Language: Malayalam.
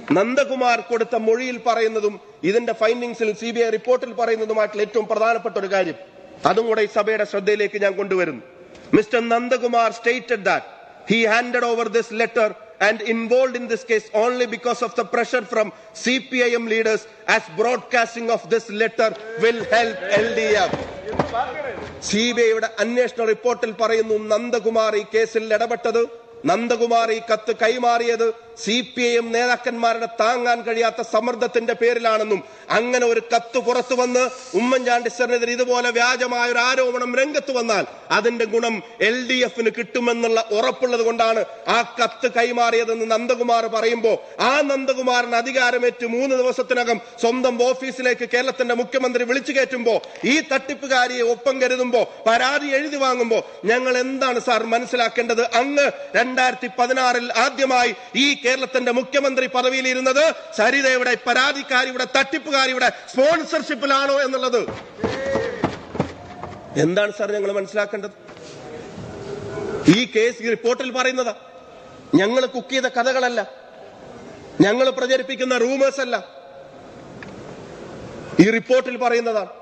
നന്ദകുമാർ കൊടുത്ത മൊഴിയിൽ പറയുന്നതും ഇതിന്റെ ഫൈൻഡിങ്സിൽ സി ബി ഐ റിപ്പോർട്ടിൽ പറയുന്നതുമായിട്ടുള്ള ഏറ്റവും പ്രധാനപ്പെട്ട ഒരു കാര്യം അതും കൂടെ ഈ സഭയുടെ ശ്രദ്ധയിലേക്ക് ഞാൻ കൊണ്ടുവരുന്നു mister Nandakumar stated that he handed over this letter and involved in this case only because of the pressure from CPIM leaders as broadcasting of this letter will help LDF. C B ഐയുടെ അന്വേഷണ റിപ്പോർട്ടിൽ പറയുന്നു നന്ദകുമാർ ഈ കേസിൽ ഇടപെട്ടത് നന്ദകുമാർ ഈ കത്ത് കൈമാറിയത് സി പി ഐ എം നേതാക്കന്മാരുടെ താങ്ങാൻ കഴിയാത്ത സമ്മർദ്ദത്തിന്റെ പേരിലാണെന്നും അങ്ങനെ ഒരു കത്ത് പുറത്തു വന്ന് ഉമ്മൻചാണ്ടി സാറിനെതിരെ ഇതുപോലെ വ്യാജമായ ഒരു ആരോപണം രംഗത്ത് വന്നാൽ അതിന്റെ ഗുണം എൽ ഡി എഫിന് കിട്ടുമെന്നുള്ള ഉറപ്പുള്ളത് കൊണ്ടാണ് ആ കത്ത് കൈമാറിയതെന്ന് നന്ദകുമാർ പറയുമ്പോ ആ നന്ദകുമാറിന് അധികാരമേറ്റ് മൂന്ന് ദിവസത്തിനകം സ്വന്തം ഓഫീസിലേക്ക് കേരളത്തിന്റെ മുഖ്യമന്ത്രി വിളിച്ചു കയറ്റുമ്പോ ഈ തട്ടിപ്പുകാരിയെ ഒപ്പം കരുതുമ്പോ പരാതി എഴുതി വാങ്ങുമ്പോ ഞങ്ങൾ എന്താണ് സാർ മനസ്സിലാക്കേണ്ടത് അങ്ങ് രണ്ടായിരത്തി പതിനാറിൽ ആദ്യമായി ഈ കേരളത്തിന്റെ മുഖ്യമന്ത്രി പദവിയിൽ ഇരുന്നത് സരിതയുടെ പരാതിക്കാരിയുടെ തട്ടിപ്പുകാരിയുടെ സ്പോൺസർഷിപ്പിലാണോ എന്നുള്ളത് എന്താണ് സാർ ഞങ്ങൾ മനസ്സിലാക്കേണ്ടത് ഈ കേസ് ഈ റിപ്പോർട്ടിൽ പറയുന്നതാ ഞങ്ങൾ കുക്ക് ചെയ്ത കഥകളല്ല ഞങ്ങൾ പ്രചരിപ്പിക്കുന്ന റൂമേഴ്സ് അല്ല ഈ റിപ്പോർട്ടിൽ പറയുന്നതാണ്